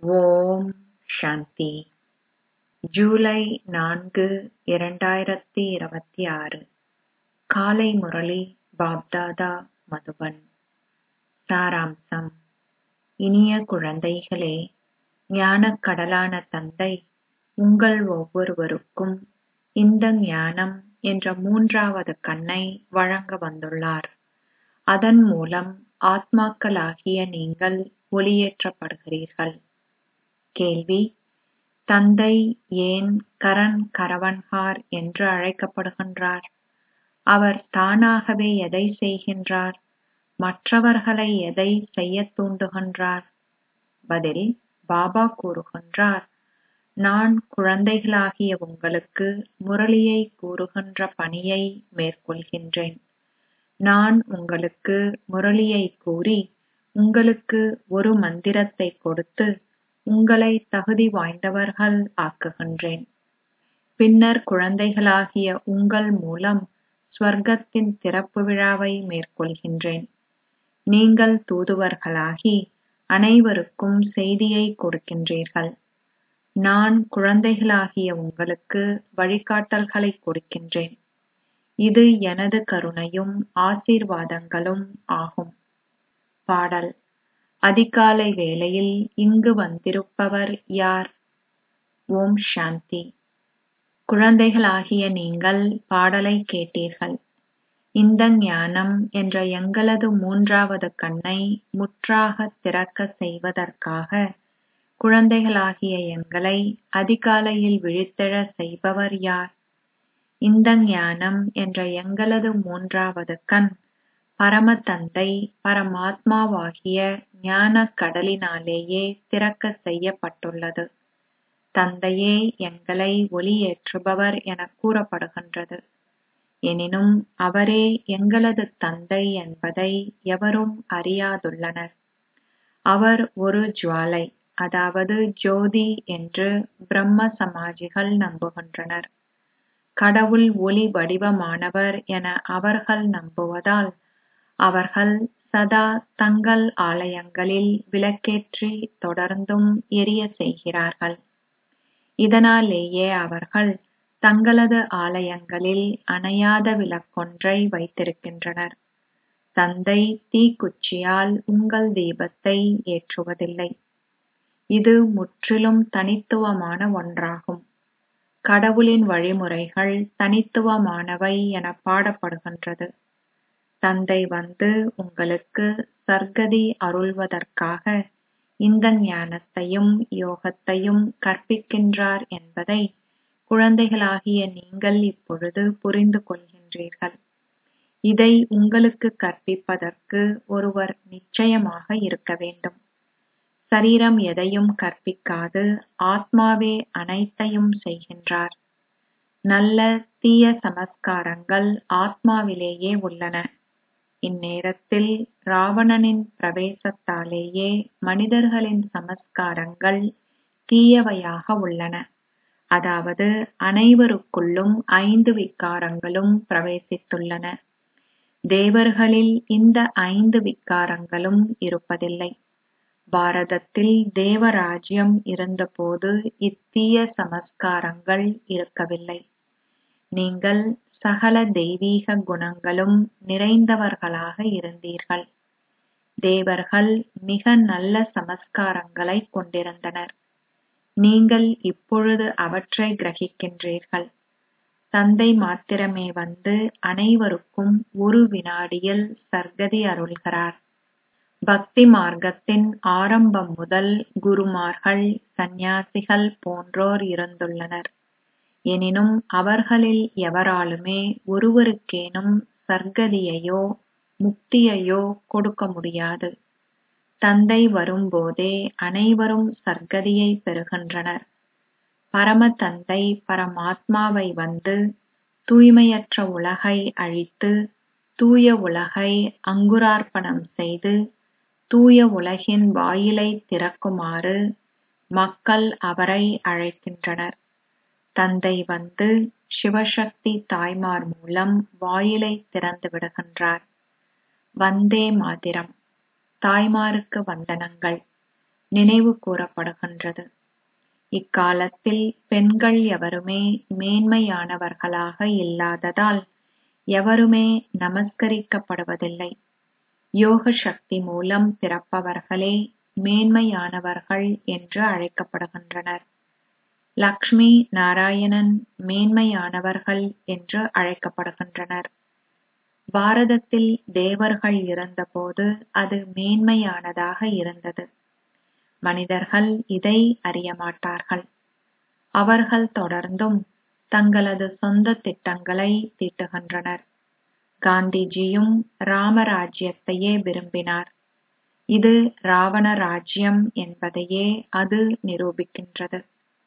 ஓம் சாந்தி ஜூலை நான்கு இரண்டாயிரத்தி இருபத்தி ஆறு காலை முரளி பாப்தாதா மதுபன் சாராம்சம் இனிய குழந்தைகளே ஞானக் கடலான தந்தை உங்கள் ஒவ்வொருவருக்கும் இந்த ஞானம் என்ற மூன்றாவது கண்ணை வழங்க வந்துள்ளார் அதன் மூலம் ஆத்மாக்களாகிய நீங்கள் ஒளியேற்றப்படுகிறீர்கள் கேள்வி தந்தை ஏன் கரண் கரவன்ஹார் என்று அழைக்கப்படுகின்றார் அவர் தானாகவே எதை செய்கின்றார் மற்றவர்களை எதை செய்யத் தூண்டுகின்றார் பதில் பாபா கூறுகின்றார் நான் குழந்தைகளாகிய உங்களுக்கு முரளியை கூறுகின்ற பணியை மேற்கொள்கின்றேன் நான் உங்களுக்கு முரளியை கூறி உங்களுக்கு ஒரு மந்திரத்தை கொடுத்து உங்களை தகுதி வாய்ந்தவர்கள் ஆக்குகின்றேன் பின்னர் குழந்தைகளாகிய உங்கள் மூலம் ஸ்வர்க்கத்தின் திறப்பு விழாவை மேற்கொள்கின்றேன் நீங்கள் தூதுவர்களாகி அனைவருக்கும் செய்தியை கொடுக்கின்றீர்கள் நான் குழந்தைகளாகிய உங்களுக்கு வழிகாட்டல்களை கொடுக்கின்றேன் இது எனது கருணையும் ஆசீர்வாதங்களும் ஆகும் பாடல் அதிகாலை வேளையில் இங்கு வந்திருப்பவர் யார் ஓம் சாந்தி குழந்தைகளாகிய நீங்கள் பாடலை கேட்டீர்கள் இந்த ஞானம் என்ற எங்களது மூன்றாவது கண்ணை முற்றாக திறக்க செய்வதற்காக குழந்தைகளாகிய எங்களை அதிகாலையில் விழித்தெழ செய்பவர் யார் இந்த ஞானம் என்ற எங்களது மூன்றாவது கண் பரம தந்தை பரமாத்மாவாகிய ஞானக் கடலினாலேயே திறக்க செய்யப்பட்டுள்ளது தந்தையே எங்களை ஒளியேற்றுபவர் எனக் கூறப்படுகின்றது எனினும் அவரே எங்களது தந்தை என்பதை எவரும் அறியாதுள்ளனர் அவர் ஒரு ஜுவாலை அதாவது ஜோதி என்று பிரம்ம சமாஜிகள் நம்புகின்றனர் கடவுள் ஒளி வடிவமானவர் என அவர்கள் நம்புவதால் அவர்கள் சதா தங்கள் ஆலயங்களில் விளக்கேற்றி தொடர்ந்தும் எரிய செய்கிறார்கள் இதனாலேயே அவர்கள் தங்களது ஆலயங்களில் அணையாத விளக்கொன்றை வைத்திருக்கின்றனர் தந்தை தீக்குச்சியால் உங்கள் தீபத்தை ஏற்றுவதில்லை இது முற்றிலும் தனித்துவமான ஒன்றாகும் கடவுளின் வழிமுறைகள் தனித்துவமானவை என பாடப்படுகின்றது தந்தை வந்து உங்களுக்கு சர்க்கதி அருள்வதற்காக இந்த ஞானத்தையும் யோகத்தையும் கற்பிக்கின்றார் என்பதை குழந்தைகளாகிய நீங்கள் இப்பொழுது புரிந்து கொள்கின்றீர்கள் இதை உங்களுக்கு கற்பிப்பதற்கு ஒருவர் நிச்சயமாக இருக்க வேண்டும் சரீரம் எதையும் கற்பிக்காது ஆத்மாவே அனைத்தையும் செய்கின்றார் நல்ல தீய சமஸ்காரங்கள் ஆத்மாவிலேயே உள்ளன இந்நேரத்தில் ராவணனின் பிரவேசத்தாலேயே மனிதர்களின் சமஸ்காரங்கள் தீயவையாக உள்ளன அதாவது அனைவருக்குள்ளும் ஐந்து விகாரங்களும் பிரவேசித்துள்ளன தேவர்களில் இந்த ஐந்து விகாரங்களும் இருப்பதில்லை பாரதத்தில் தேவராஜ்யம் இருந்தபோது இத்தீய சமஸ்காரங்கள் இருக்கவில்லை நீங்கள் சகல தெய்வீக குணங்களும் நிறைந்தவர்களாக இருந்தீர்கள் தேவர்கள் மிக நல்ல சமஸ்காரங்களை கொண்டிருந்தனர் நீங்கள் இப்பொழுது அவற்றை கிரகிக்கின்றீர்கள் தந்தை மாத்திரமே வந்து அனைவருக்கும் ஒரு வினாடியில் சர்க்கதி அருள்கிறார் பக்தி மார்க்கத்தின் ஆரம்பம் முதல் குருமார்கள் சந்நியாசிகள் போன்றோர் இருந்துள்ளனர் எனினும் அவர்களில் எவராலுமே ஒருவருக்கேனும் சர்க்கதியையோ முக்தியையோ கொடுக்க முடியாது தந்தை வரும்போதே அனைவரும் சர்க்கதியை பெறுகின்றனர் பரம தந்தை பரமாத்மாவை வந்து தூய்மையற்ற உலகை அழித்து தூய உலகை அங்குரார்ப்பணம் செய்து தூய உலகின் வாயிலை திறக்குமாறு மக்கள் அவரை அழைக்கின்றனர் தந்தை வந்து சிவசக்தி தாய்மார் மூலம் வாயிலை திறந்து விடுகின்றார் வந்தே மாதிரம் தாய்மாருக்கு வந்தனங்கள் நினைவு கூறப்படுகின்றது இக்காலத்தில் பெண்கள் எவருமே மேன்மையானவர்களாக இல்லாததால் எவருமே நமஸ்கரிக்கப்படுவதில்லை யோக சக்தி மூலம் பிறப்பவர்களே மேன்மையானவர்கள் என்று அழைக்கப்படுகின்றனர் லக்ஷ்மி நாராயணன் மேன்மையானவர்கள் என்று அழைக்கப்படுகின்றனர் பாரதத்தில் தேவர்கள் இருந்தபோது அது மேன்மையானதாக இருந்தது மனிதர்கள் இதை அறியமாட்டார்கள் அவர்கள் தொடர்ந்தும் தங்களது சொந்த திட்டங்களை தீட்டுகின்றனர் காந்திஜியும் ராமராஜ்யத்தையே விரும்பினார் இது ராவண ராஜ்யம் என்பதையே அது நிரூபிக்கின்றது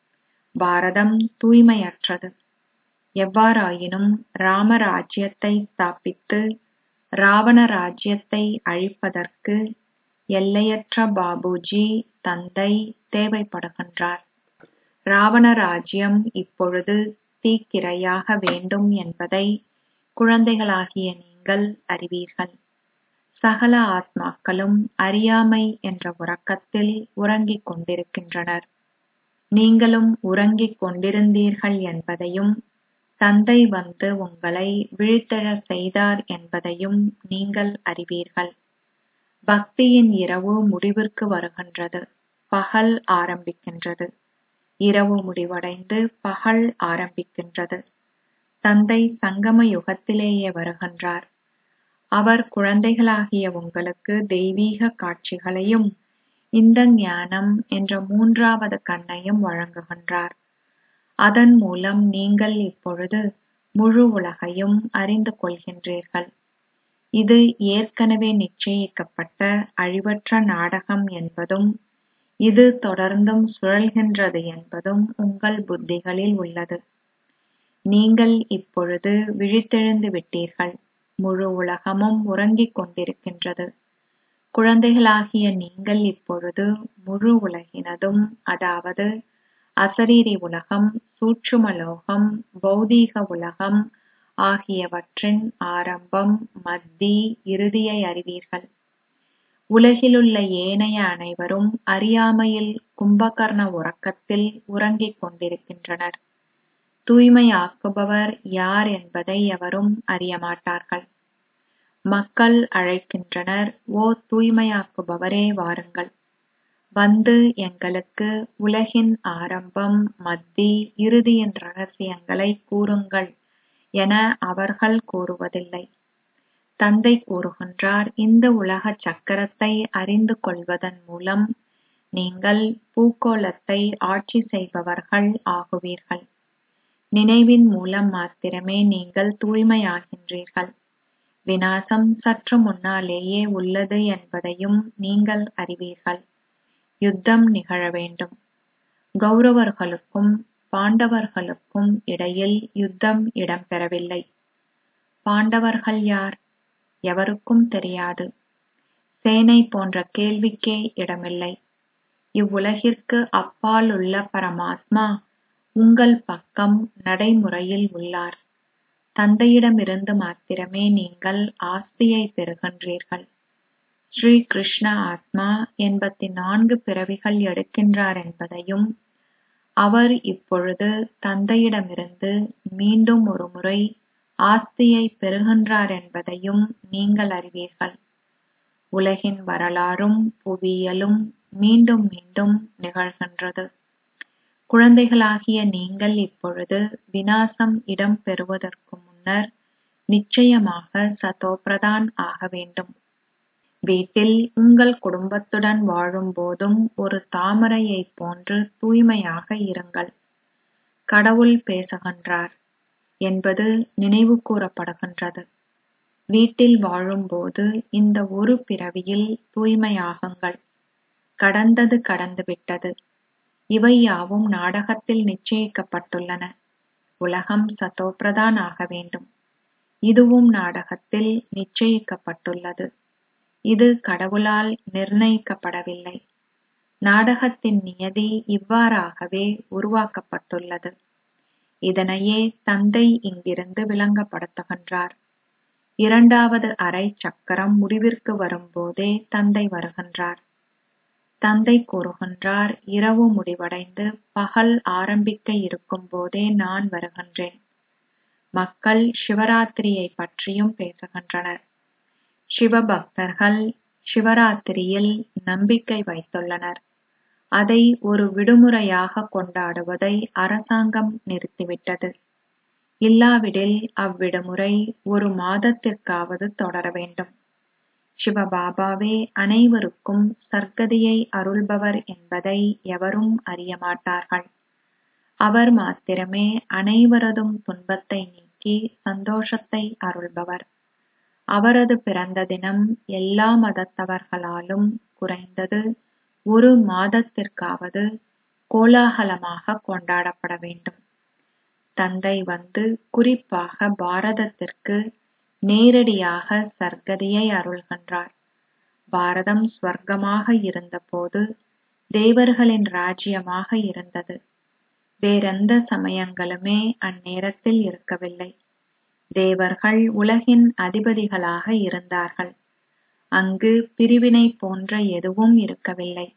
பாரதம் தூய்மையற்றது எவ்வாறாயினும் ராமராஜ்யத்தை ஸ்தாபித்து ராவண ராஜ்யத்தை அழிப்பதற்கு எல்லையற்ற பாபுஜி தந்தை தேவைப்படுகின்றார் ராவண ராஜ்யம் இப்பொழுது தீக்கிரையாக வேண்டும் என்பதை குழந்தைகளாகிய நீங்கள் அறிவீர்கள் சகல ஆத்மாக்களும் அறியாமை என்ற உறக்கத்தில் உறங்கிக் கொண்டிருக்கின்றனர் நீங்களும் உறங்கிக் கொண்டிருந்தீர்கள் என்பதையும் தந்தை வந்து உங்களை விழித்தெழச் செய்தார் என்பதையும் நீங்கள் அறிவீர்கள் பக்தியின் இரவு முடிவிற்கு வருகின்றது பகல் ஆரம்பிக்கின்றது இரவு முடிவடைந்து பகல் ஆரம்பிக்கின்றது தந்தை சங்கம யுகத்திலேயே வருகின்றார் அவர் குழந்தைகளாகிய உங்களுக்கு தெய்வீக காட்சிகளையும் இந்த ஞானம் என்ற மூன்றாவது கண்ணையும் வழங்குகின்றார் அதன் மூலம் நீங்கள் இப்பொழுது முழு உலகையும் அறிந்து கொள்கின்றீர்கள் இது ஏற்கனவே நிச்சயிக்கப்பட்ட அழிவற்ற நாடகம் என்பதும் இது தொடர்ந்தும் சுழல்கின்றது என்பதும் உங்கள் புத்திகளில் உள்ளது நீங்கள் இப்பொழுது விழித்தெழுந்து விட்டீர்கள் முழு உலகமும் உறங்கிக் கொண்டிருக்கின்றது குழந்தைகளாகிய நீங்கள் இப்பொழுது முழு உலகினதும் அதாவது அசரீரி உலகம் சூட்சுமலோகம் பௌதீக உலகம் ஆகியவற்றின் ஆரம்பம் மத்தி இறுதியை அறிவீர்கள் உலகிலுள்ள ஏனைய அனைவரும் அறியாமையில் கும்பகர்ண உறக்கத்தில் உறங்கிக் கொண்டிருக்கின்றனர் தூய்மையாக்குபவர் யார் என்பதை எவரும் அறியமாட்டார்கள் மக்கள் அழைக்கின்றனர் ஓ தூய்மையாக்குபவரே வாருங்கள் வந்து எங்களுக்கு உலகின் ஆரம்பம் மத்தி இறுதியின் ரகசியங்களை கூறுங்கள் என அவர்கள் கூறுவதில்லை தந்தை கூறுகின்றார் இந்த உலக சக்கரத்தை அறிந்து கொள்வதன் மூலம் நீங்கள் பூகோளத்தை ஆட்சி செய்பவர்கள் ஆகுவீர்கள் நினைவின் மூலம் மாத்திரமே நீங்கள் தூய்மையாகின்றீர்கள் விநாசம் சற்று முன்னாலேயே உள்ளது என்பதையும் நீங்கள் அறிவீர்கள் யுத்தம் நிகழ வேண்டும் கௌரவர்களுக்கும் பாண்டவர்களுக்கும் இடையில் யுத்தம் இடம்பெறவில்லை பாண்டவர்கள் யார் எவருக்கும் தெரியாது சேனை போன்ற கேள்விக்கே இடமில்லை இவ்வுலகிற்கு அப்பால் உள்ள பரமாத்மா உங்கள் பக்கம் நடைமுறையில் உள்ளார் தந்தையிடமிருந்து மாத்திரமே நீங்கள் ஆஸ்தியை பெறுகின்றீர்கள் ஸ்ரீ கிருஷ்ண ஆத்மா எண்பத்தி நான்கு பிறவிகள் எடுக்கின்றார் என்பதையும் அவர் இப்பொழுது தந்தையிடமிருந்து மீண்டும் ஒரு முறை ஆஸ்தியை பெறுகின்றார் என்பதையும் நீங்கள் அறிவீர்கள் உலகின் வரலாறும் புவியியலும் மீண்டும் மீண்டும் நிகழ்கின்றது குழந்தைகளாகிய நீங்கள் இப்பொழுது விநாசம் இடம்பெறுவதற்கு முன்னர் நிச்சயமாக சதோபிரதான் ஆக வேண்டும் வீட்டில் உங்கள் குடும்பத்துடன் வாழும் போதும் ஒரு தாமரையைப் போன்று தூய்மையாக இருங்கள் கடவுள் பேசுகின்றார் என்பது நினைவு கூறப்படுகின்றது வீட்டில் வாழும்போது இந்த ஒரு பிறவியில் தூய்மையாகுங்கள் கடந்தது கடந்துவிட்டது இவை யாவும் நாடகத்தில் நிச்சயிக்கப்பட்டுள்ளன உலகம் சதோபிரதான் ஆக வேண்டும் இதுவும் நாடகத்தில் நிச்சயிக்கப்பட்டுள்ளது இது கடவுளால் நிர்ணயிக்கப்படவில்லை நாடகத்தின் நியதி இவ்வாறாகவே உருவாக்கப்பட்டுள்ளது இதனையே தந்தை இங்கிருந்து விளங்கப்படுத்துகின்றார் இரண்டாவது அரை சக்கரம் முடிவிற்கு வரும்போதே தந்தை வருகின்றார் தந்தை கூறுகின்றார் இரவு முடிவடைந்து பகல் ஆரம்பிக்க இருக்கும் போதே நான் வருகின்றேன் மக்கள் சிவராத்திரியை பற்றியும் பேசுகின்றனர் சிவபக்தர்கள் சிவராத்திரியில் நம்பிக்கை வைத்துள்ளனர் அதை ஒரு விடுமுறையாக கொண்டாடுவதை அரசாங்கம் நிறுத்திவிட்டது இல்லாவிடில் அவ்விடுமுறை ஒரு மாதத்திற்காவது தொடர வேண்டும் சிவபாபாவே அனைவருக்கும் சர்க்கதியை அருள்பவர் என்பதை எவரும் அறியமாட்டார்கள் அவர் மாத்திரமே அனைவரதும் துன்பத்தை நீக்கி சந்தோஷத்தை அருள்பவர் அவரது பிறந்த தினம் எல்லா மதத்தவர்களாலும் குறைந்தது ஒரு மாதத்திற்காவது கோலாகலமாக கொண்டாடப்பட வேண்டும் தந்தை வந்து குறிப்பாக பாரதத்திற்கு நேரடியாக சர்க்கதியை அருள்கின்றார் பாரதம் ஸ்வர்க்கமாக இருந்தபோது தேவர்களின் ராஜ்யமாக இருந்தது வேறெந்த சமயங்களுமே அந்நேரத்தில் இருக்கவில்லை தேவர்கள் உலகின் அதிபதிகளாக இருந்தார்கள் அங்கு பிரிவினை போன்ற எதுவும் இருக்கவில்லை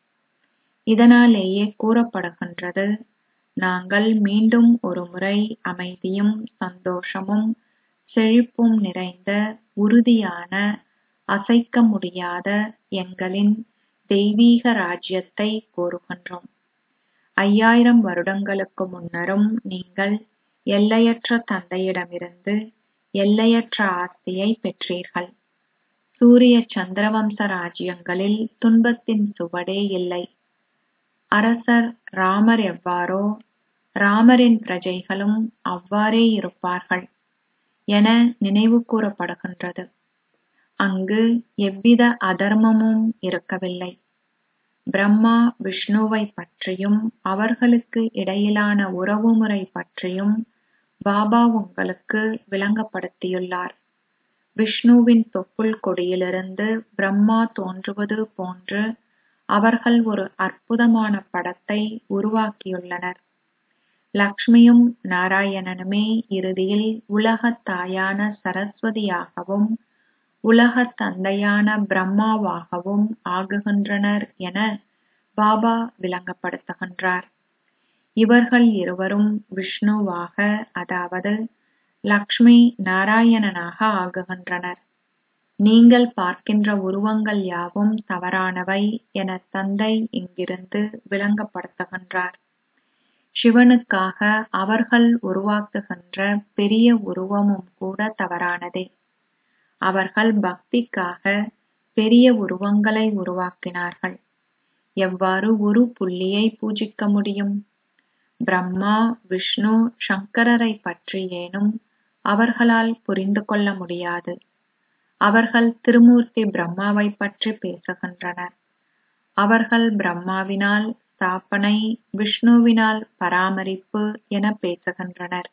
இதனாலேயே கூறப்படுகின்றது நாங்கள் மீண்டும் ஒருமுறை அமைதியும் சந்தோஷமும் செழிப்பும் நிறைந்த உறுதியான அசைக்க முடியாத எங்களின் தெய்வீக ராஜ்யத்தை கோருகின்றோம் ஐயாயிரம் வருடங்களுக்கு முன்னரும் நீங்கள் எல்லையற்ற தந்தையிடமிருந்து எல்லையற்ற ஆஸ்தியை பெற்றீர்கள் சூரிய சந்திரவம்ச ராஜ்யங்களில் துன்பத்தின் சுவடே இல்லை அரசர் ராமர் எவ்வாறோ ராமரின் பிரஜைகளும் அவ்வாறே இருப்பார்கள் என நினைவு கூறப்படுகின்றது அங்கு எவ்வித அதர்மமும் இருக்கவில்லை பிரம்மா விஷ்ணுவை பற்றியும் அவர்களுக்கு இடையிலான உறவுமுறை பற்றியும் பாபா உங்களுக்கு விளங்கப்படுத்தியுள்ளார் விஷ்ணுவின் தொப்புள் கொடியிலிருந்து பிரம்மா தோன்றுவது போன்று அவர்கள் ஒரு அற்புதமான படத்தை உருவாக்கியுள்ளனர் லக்ஷ்மியும் நாராயணனுமே இறுதியில் உலகத் தாயான சரஸ்வதியாகவும் உலகத் தந்தையான பிரம்மாவாகவும் ஆகுகின்றனர் என பாபா விளங்கப்படுத்துகின்றார் இவர்கள் இருவரும் விஷ்ணுவாக அதாவது லக்ஷ்மி நாராயணனாக ஆகுகின்றனர் நீங்கள் பார்க்கின்ற உருவங்கள் யாவும் தவறானவை என தந்தை இங்கிருந்து விளங்கப்படுத்துகின்றார் சிவனுக்காக அவர்கள் உருவாக்குகின்ற பெரிய உருவமும் கூட தவறானதே அவர்கள் பக்திக்காக பெரிய உருவங்களை உருவாக்கினார்கள் எவ்வாறு ஒரு புள்ளியை பூஜிக்க முடியும் பிரம்மா விஷ்ணு சங்கரரை பற்றி ஏனும் அவர்களால் புரிந்து கொள்ள முடியாது அவர்கள் திருமூர்த்தி பிரம்மாவை பற்றி பேசுகின்றனர் அவர்கள் பிரம்மாவினால் ஸ்தாபனை விஷ்ணுவினால் பராமரிப்பு என பேசுகின்றனர்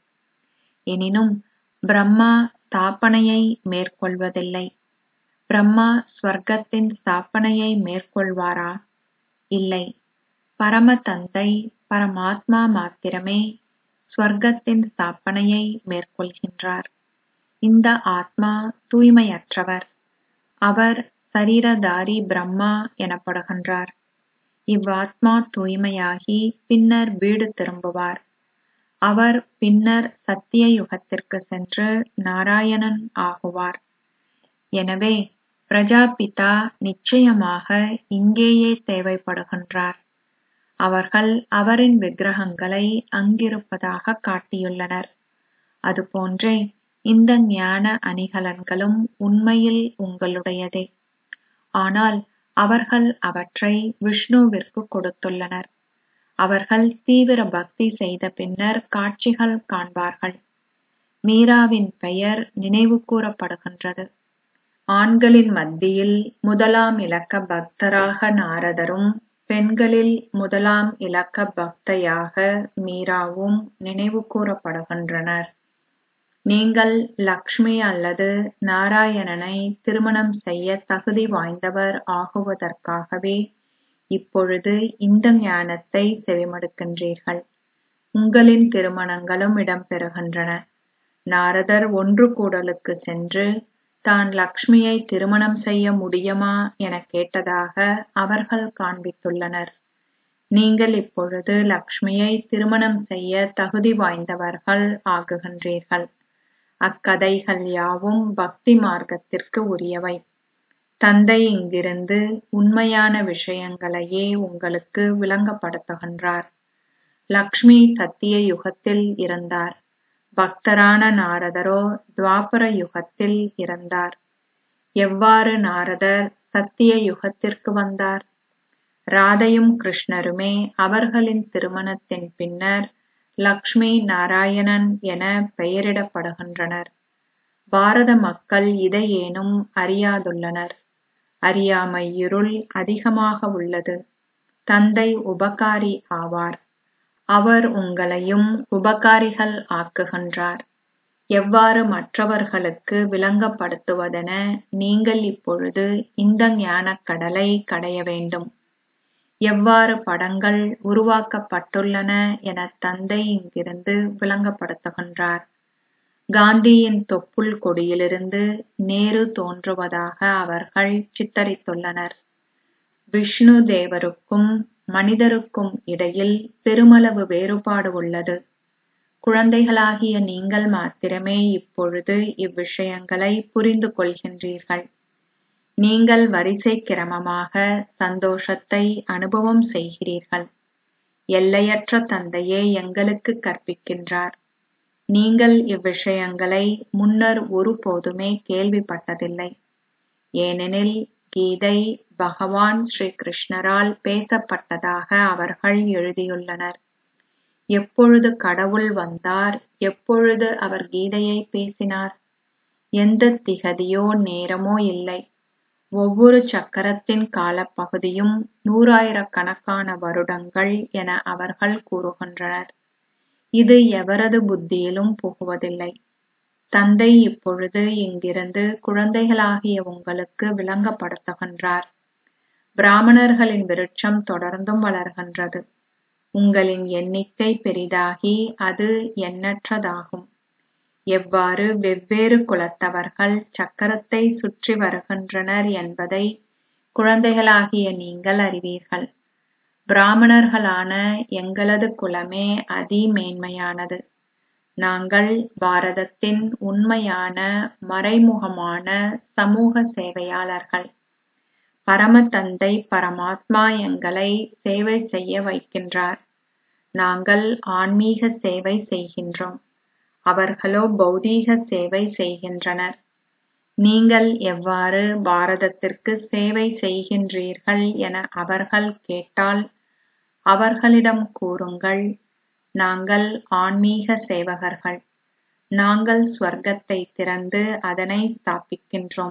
எனினும் பிரம்மா ஸ்தாபனையை மேற்கொள்வதில்லை பிரம்மா ஸ்வர்க்கத்தின் ஸ்தாபனையை மேற்கொள்வாரா இல்லை பரம தந்தை பரமாத்மா மாத்திரமே ஸ்வர்க்கத்தின் ஸ்தாபனையை மேற்கொள்கின்றார் இந்த ஆத்மா தூய்மையற்றவர் அவர் சரீரதாரி பிரம்மா எனப்படுகின்றார் இவ்வாத்மா தூய்மையாகி பின்னர் வீடு திரும்புவார் அவர் பின்னர் சத்திய யுகத்திற்கு சென்று நாராயணன் ஆகுவார் எனவே பிரஜாபிதா நிச்சயமாக இங்கேயே தேவைப்படுகின்றார் அவர்கள் அவரின் விக்கிரகங்களை அங்கிருப்பதாக காட்டியுள்ளனர் அதுபோன்றே இந்த ஞான அணிகலன்களும் உண்மையில் உங்களுடையதே ஆனால் அவர்கள் அவற்றை விஷ்ணுவிற்கு கொடுத்துள்ளனர் அவர்கள் தீவிர பக்தி செய்த பின்னர் காட்சிகள் காண்பார்கள் மீராவின் பெயர் நினைவு கூறப்படுகின்றது ஆண்களின் மத்தியில் முதலாம் இலக்க பக்தராக நாரதரும் பெண்களில் முதலாம் இலக்க பக்தையாக மீராவும் நினைவு கூறப்படுகின்றனர் நீங்கள் லக்ஷ்மி அல்லது நாராயணனை திருமணம் செய்ய தகுதி வாய்ந்தவர் ஆகுவதற்காகவே இப்பொழுது இந்த ஞானத்தை செவிமடுக்கின்றீர்கள் உங்களின் திருமணங்களும் இடம்பெறுகின்றன நாரதர் ஒன்று கூடலுக்கு சென்று தான் லக்ஷ்மியை திருமணம் செய்ய முடியுமா எனக் கேட்டதாக அவர்கள் காண்பித்துள்ளனர் நீங்கள் இப்பொழுது லக்ஷ்மியை திருமணம் செய்ய தகுதி வாய்ந்தவர்கள் ஆகுகின்றீர்கள் அக்கதைகள் யாவும் பக்தி மார்க்கத்திற்கு உரியவை தந்தை இங்கிருந்து உண்மையான விஷயங்களையே உங்களுக்கு விளங்கப்படுத்துகின்றார் லக்ஷ்மி சத்திய யுகத்தில் இருந்தார் பக்தரான நாரதரோ துவாபர யுகத்தில் இருந்தார் எவ்வாறு நாரதர் சத்திய யுகத்திற்கு வந்தார் ராதையும் கிருஷ்ணருமே அவர்களின் திருமணத்தின் பின்னர் லக்ஷ்மி நாராயணன் என பெயரிடப்படுகின்றனர் பாரத மக்கள் இதையேனும் அறியாதுள்ளனர் அறியாமை இருள் அதிகமாக உள்ளது தந்தை உபகாரி ஆவார் அவர் உங்களையும் உபகாரிகள் ஆக்குகின்றார் எவ்வாறு மற்றவர்களுக்கு விளங்கப்படுத்துவதென நீங்கள் இப்பொழுது இந்த ஞானக் கடலை கடைய வேண்டும் எவ்வாறு படங்கள் உருவாக்கப்பட்டுள்ளன என தந்தை இங்கிருந்து விளங்கப்படுத்துகின்றார் காந்தியின் தொப்புள் கொடியிலிருந்து நேரு தோன்றுவதாக அவர்கள் சித்தரித்துள்ளனர் விஷ்ணு தேவருக்கும் மனிதருக்கும் இடையில் பெருமளவு வேறுபாடு உள்ளது குழந்தைகளாகிய நீங்கள் மாத்திரமே இப்பொழுது இவ்விஷயங்களை புரிந்து கொள்கின்றீர்கள் நீங்கள் வரிசை கிரமமாக சந்தோஷத்தை அனுபவம் செய்கிறீர்கள் எல்லையற்ற தந்தையே எங்களுக்கு கற்பிக்கின்றார் நீங்கள் இவ்விஷயங்களை முன்னர் ஒருபோதுமே கேள்விப்பட்டதில்லை ஏனெனில் கீதை பகவான் ஸ்ரீ கிருஷ்ணரால் பேசப்பட்டதாக அவர்கள் எழுதியுள்ளனர் எப்பொழுது கடவுள் வந்தார் எப்பொழுது அவர் கீதையை பேசினார் எந்த திகதியோ நேரமோ இல்லை ஒவ்வொரு சக்கரத்தின் காலப்பகுதியும் நூறாயிரக்கணக்கான வருடங்கள் என அவர்கள் கூறுகின்றனர் இது எவரது புத்தியிலும் புகுவதில்லை தந்தை இப்பொழுது இங்கிருந்து குழந்தைகளாகிய உங்களுக்கு விளங்கப்படுத்துகின்றார் பிராமணர்களின் விருட்சம் தொடர்ந்தும் வளர்கின்றது உங்களின் எண்ணிக்கை பெரிதாகி அது எண்ணற்றதாகும் எவ்வாறு வெவ்வேறு குலத்தவர்கள் சக்கரத்தை சுற்றி வருகின்றனர் என்பதை குழந்தைகளாகிய நீங்கள் அறிவீர்கள் பிராமணர்களான எங்களது குலமே அதி மேன்மையானது நாங்கள் பாரதத்தின் உண்மையான மறைமுகமான சமூக சேவையாளர்கள் பரமதந்தை பரமாத்மா எங்களை சேவை செய்ய வைக்கின்றார் நாங்கள் ஆன்மீக சேவை செய்கின்றோம் அவர்களோ பௌதீக சேவை செய்கின்றனர் நீங்கள் எவ்வாறு பாரதத்திற்கு சேவை செய்கின்றீர்கள் என அவர்கள் கேட்டால் அவர்களிடம் கூறுங்கள் நாங்கள் ஆன்மீக சேவகர்கள் நாங்கள் ஸ்வர்க்கத்தை திறந்து அதனை ஸ்தாபிக்கின்றோம்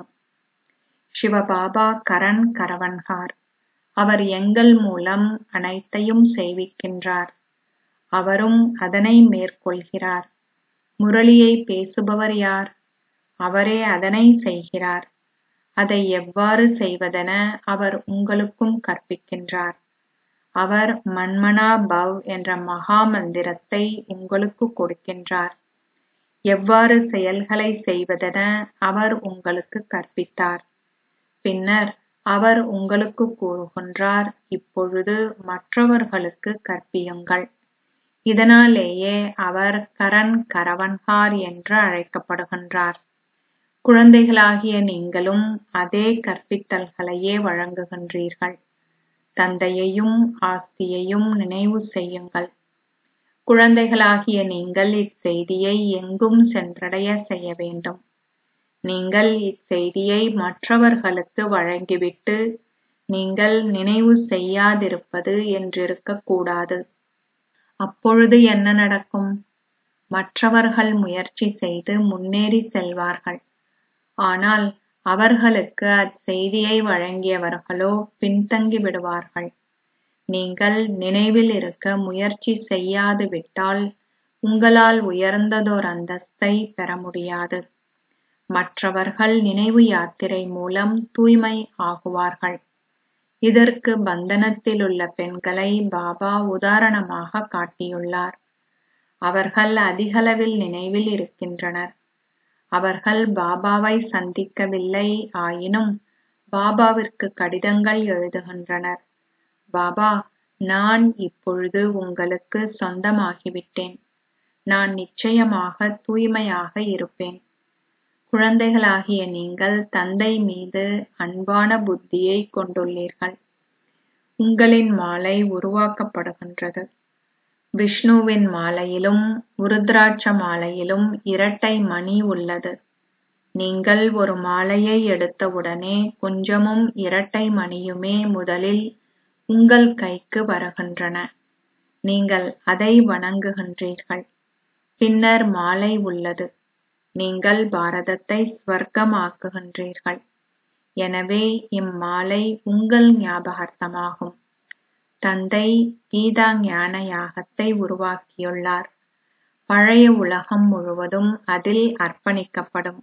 சிவபாபா கரண் கரவன்கார் அவர் எங்கள் மூலம் அனைத்தையும் செய்விக்கின்றார் அவரும் அதனை மேற்கொள்கிறார் முரளியை பேசுபவர் யார் அவரே அதனை செய்கிறார் அதை எவ்வாறு செய்வதென அவர் உங்களுக்கும் கற்பிக்கின்றார் அவர் மன்மனா பவ் என்ற மகா மந்திரத்தை உங்களுக்கு கொடுக்கின்றார் எவ்வாறு செயல்களை செய்வதென அவர் உங்களுக்கு கற்பித்தார் பின்னர் அவர் உங்களுக்கு கூறுகின்றார் இப்பொழுது மற்றவர்களுக்கு கற்பியுங்கள் இதனாலேயே அவர் கரண் கரவன்கார் என்று அழைக்கப்படுகின்றார் குழந்தைகளாகிய நீங்களும் அதே கற்பித்தல்களையே வழங்குகின்றீர்கள் தந்தையையும் ஆஸ்தியையும் நினைவு செய்யுங்கள் குழந்தைகளாகிய நீங்கள் இச்செய்தியை எங்கும் சென்றடைய செய்ய வேண்டும் நீங்கள் இச்செய்தியை மற்றவர்களுக்கு வழங்கிவிட்டு நீங்கள் நினைவு செய்யாதிருப்பது என்றிருக்கக் கூடாது அப்பொழுது என்ன நடக்கும் மற்றவர்கள் முயற்சி செய்து முன்னேறி செல்வார்கள் ஆனால் அவர்களுக்கு அச்செய்தியை வழங்கியவர்களோ பின்தங்கி விடுவார்கள் நீங்கள் நினைவில் இருக்க முயற்சி செய்யாது விட்டால் உங்களால் உயர்ந்ததோர் அந்தஸ்தை பெற முடியாது மற்றவர்கள் நினைவு யாத்திரை மூலம் தூய்மை ஆகுவார்கள் இதற்கு பந்தனத்திலுள்ள பெண்களை பாபா உதாரணமாக காட்டியுள்ளார் அவர்கள் அதிகளவில் நினைவில் இருக்கின்றனர் அவர்கள் பாபாவை சந்திக்கவில்லை ஆயினும் பாபாவிற்கு கடிதங்கள் எழுதுகின்றனர் பாபா நான் இப்பொழுது உங்களுக்கு சொந்தமாகிவிட்டேன் நான் நிச்சயமாக தூய்மையாக இருப்பேன் குழந்தைகளாகிய நீங்கள் தந்தை மீது அன்பான புத்தியை கொண்டுள்ளீர்கள் உங்களின் மாலை உருவாக்கப்படுகின்றது விஷ்ணுவின் மாலையிலும் உருத்ராட்ச மாலையிலும் இரட்டை மணி உள்ளது நீங்கள் ஒரு மாலையை எடுத்தவுடனே கொஞ்சமும் இரட்டை மணியுமே முதலில் உங்கள் கைக்கு வருகின்றன நீங்கள் அதை வணங்குகின்றீர்கள் பின்னர் மாலை உள்ளது நீங்கள் பாரதத்தை ஸ்வர்க்கமாக்குகின்றீர்கள் எனவே இம்மாலை உங்கள் ஞாபகார்த்தமாகும் தந்தை கீதா ஞான யாகத்தை உருவாக்கியுள்ளார் பழைய உலகம் முழுவதும் அதில் அர்ப்பணிக்கப்படும்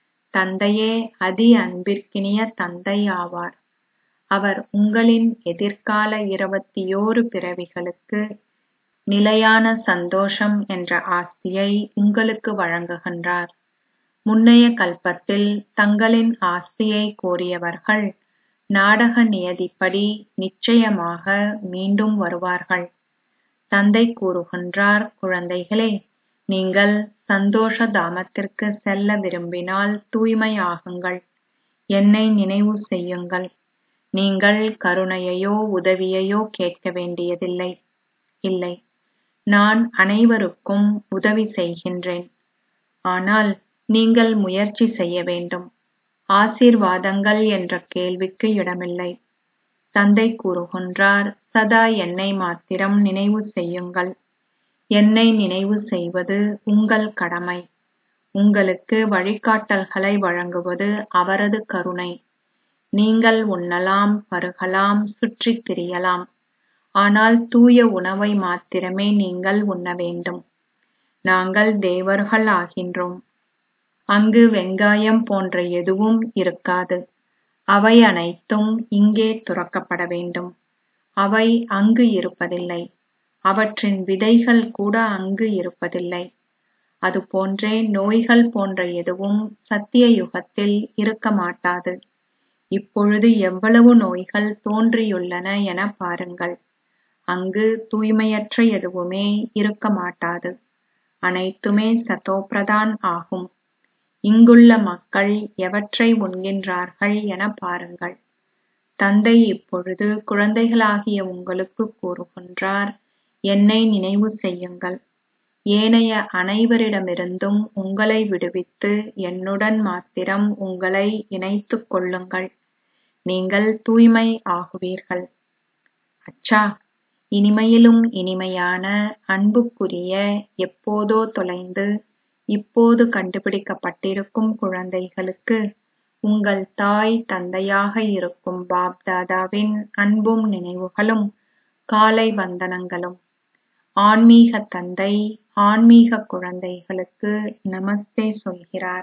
தந்தையே அதி அன்பிற்கினிய தந்தை ஆவார் அவர் உங்களின் எதிர்கால இருபத்தியோரு பிறவிகளுக்கு நிலையான சந்தோஷம் என்ற ஆஸ்தியை உங்களுக்கு வழங்குகின்றார் முன்னைய கல்பத்தில் தங்களின் ஆஸ்தியை கோரியவர்கள் நாடக நியதிப்படி நிச்சயமாக மீண்டும் வருவார்கள் தந்தை கூறுகின்றார் குழந்தைகளே நீங்கள் சந்தோஷ தாமத்திற்கு செல்ல விரும்பினால் தூய்மையாகுங்கள் என்னை நினைவு செய்யுங்கள் நீங்கள் கருணையையோ உதவியையோ கேட்க வேண்டியதில்லை இல்லை நான் அனைவருக்கும் உதவி செய்கின்றேன் ஆனால் நீங்கள் முயற்சி செய்ய வேண்டும் ஆசீர்வாதங்கள் என்ற கேள்விக்கு இடமில்லை தந்தை கூறுகின்றார் சதா என்னை மாத்திரம் நினைவு செய்யுங்கள் என்னை நினைவு செய்வது உங்கள் கடமை உங்களுக்கு வழிகாட்டல்களை வழங்குவது அவரது கருணை நீங்கள் உண்ணலாம் பருகலாம் சுற்றித் திரியலாம் ஆனால் தூய உணவை மாத்திரமே நீங்கள் உண்ண வேண்டும் நாங்கள் தேவர்கள் ஆகின்றோம் அங்கு வெங்காயம் போன்ற எதுவும் இருக்காது அவை அனைத்தும் இங்கே துறக்கப்பட வேண்டும் அவை அங்கு இருப்பதில்லை அவற்றின் விதைகள் கூட அங்கு இருப்பதில்லை அதுபோன்றே நோய்கள் போன்ற எதுவும் சத்திய யுகத்தில் இருக்க மாட்டாது இப்பொழுது எவ்வளவு நோய்கள் தோன்றியுள்ளன என பாருங்கள் அங்கு தூய்மையற்ற எதுவுமே இருக்க மாட்டாது அனைத்துமே சதோப்பிரதான் ஆகும் இங்குள்ள மக்கள் எவற்றை உண்கின்றார்கள் என பாருங்கள் தந்தை இப்பொழுது குழந்தைகளாகிய உங்களுக்கு கூறுகின்றார் என்னை நினைவு செய்யுங்கள் ஏனைய அனைவரிடமிருந்தும் உங்களை விடுவித்து என்னுடன் மாத்திரம் உங்களை இணைத்துக் கொள்ளுங்கள் நீங்கள் தூய்மை ஆகுவீர்கள் அச்சா இனிமையிலும் இனிமையான அன்புக்குரிய எப்போதோ தொலைந்து இப்போது கண்டுபிடிக்கப்பட்டிருக்கும் குழந்தைகளுக்கு உங்கள் தாய் தந்தையாக இருக்கும் பாப் தாதாவின் அன்பும் நினைவுகளும் காலை வந்தனங்களும் ஆன்மீக தந்தை ஆன்மீக குழந்தைகளுக்கு நமஸ்தே சொல்கிறார்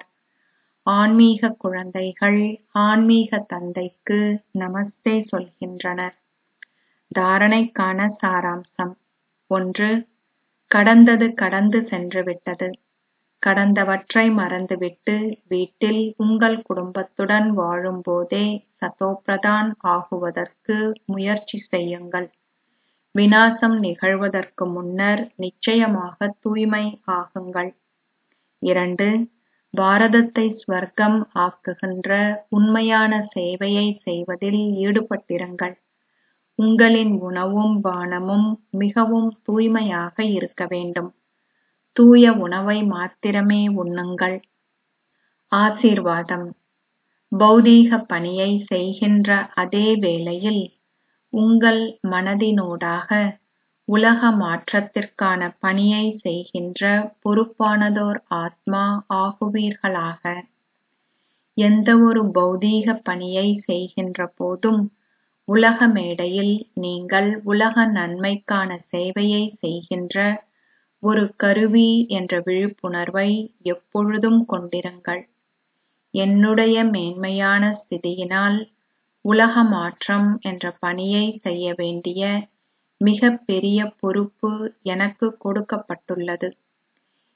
ஆன்மீக குழந்தைகள் ஆன்மீக தந்தைக்கு நமஸ்தே சொல்கின்றனர் தாரணைக்கான சாராம்சம் ஒன்று கடந்தது கடந்து சென்றுவிட்டது கடந்தவற்றை மறந்துவிட்டு வீட்டில் உங்கள் குடும்பத்துடன் வாழும்போதே சதோப்பிரதான் ஆகுவதற்கு முயற்சி செய்யுங்கள் விநாசம் நிகழ்வதற்கு முன்னர் நிச்சயமாக தூய்மை ஆகுங்கள் இரண்டு பாரதத்தை ஸ்வர்க்கம் ஆக்குகின்ற உண்மையான சேவையை செய்வதில் ஈடுபட்டிருங்கள் உங்களின் உணவும் பானமும் மிகவும் தூய்மையாக இருக்க வேண்டும் தூய உணவை மாத்திரமே உண்ணுங்கள் ஆசீர்வாதம் பௌதீக பணியை செய்கின்ற அதே வேளையில் உங்கள் மனதினூடாக உலக மாற்றத்திற்கான பணியை செய்கின்ற பொறுப்பானதோர் ஆத்மா ஆகுவீர்களாக எந்த ஒரு பௌதீக பணியை செய்கின்ற போதும் உலக மேடையில் நீங்கள் உலக நன்மைக்கான சேவையை செய்கின்ற ஒரு கருவி என்ற விழிப்புணர்வை எப்பொழுதும் கொண்டிருங்கள் என்னுடைய மேன்மையான ஸ்திதியினால் உலக மாற்றம் என்ற பணியை செய்ய வேண்டிய மிக பெரிய பொறுப்பு எனக்கு கொடுக்கப்பட்டுள்ளது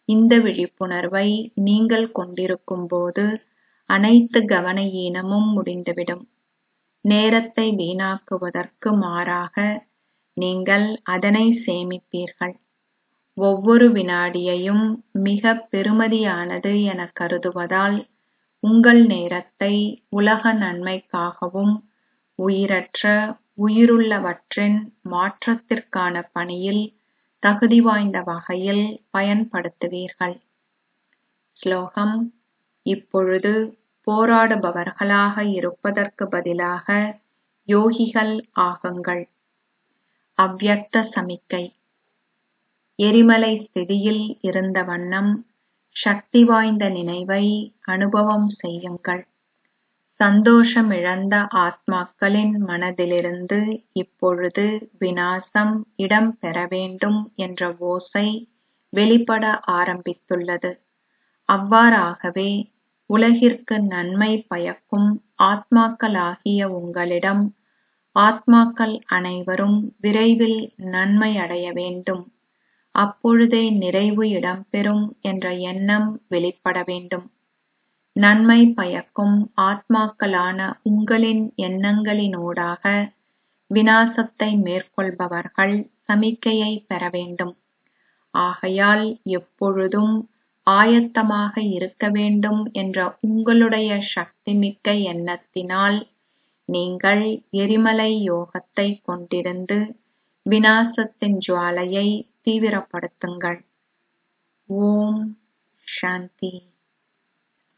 இந்த விழிப்புணர்வை நீங்கள் கொண்டிருக்கும்போது அனைத்து கவன ஈனமும் முடிந்துவிடும் நேரத்தை வீணாக்குவதற்கு மாறாக நீங்கள் அதனை சேமிப்பீர்கள் ஒவ்வொரு வினாடியையும் மிக பெறுமதியானது என கருதுவதால் உங்கள் நேரத்தை உலக நன்மைக்காகவும் உயிரற்ற உயிருள்ளவற்றின் மாற்றத்திற்கான பணியில் தகுதி வாய்ந்த வகையில் பயன்படுத்துவீர்கள் ஸ்லோகம் இப்பொழுது போராடுபவர்களாக இருப்பதற்கு பதிலாக யோகிகள் ஆகுங்கள் அவ்யக்த சமிக்கை எரிமலை ஸ்திதியில் இருந்த வண்ணம் சக்தி வாய்ந்த நினைவை அனுபவம் செய்யுங்கள் சந்தோஷமிழந்த ஆத்மாக்களின் மனதிலிருந்து இப்பொழுது விநாசம் இடம் பெற வேண்டும் என்ற ஓசை வெளிப்பட ஆரம்பித்துள்ளது அவ்வாறாகவே உலகிற்கு நன்மை பயக்கும் ஆத்மாக்களாகிய உங்களிடம் ஆத்மாக்கள் அனைவரும் விரைவில் நன்மை அடைய வேண்டும் அப்பொழுதே நிறைவு இடம்பெறும் என்ற எண்ணம் வெளிப்பட வேண்டும் நன்மை பயக்கும் ஆத்மாக்களான உங்களின் எண்ணங்களினூடாக விநாசத்தை மேற்கொள்பவர்கள் சமிக்கையை பெற வேண்டும் ஆகையால் எப்பொழுதும் ஆயத்தமாக இருக்க வேண்டும் என்ற உங்களுடைய சக்திமிக்க எண்ணத்தினால் நீங்கள் எரிமலை யோகத்தை கொண்டிருந்து விநாசத்தின் ஜுவாலையை தீவிரப்படுத்துங்கள் ஓம் சாந்தி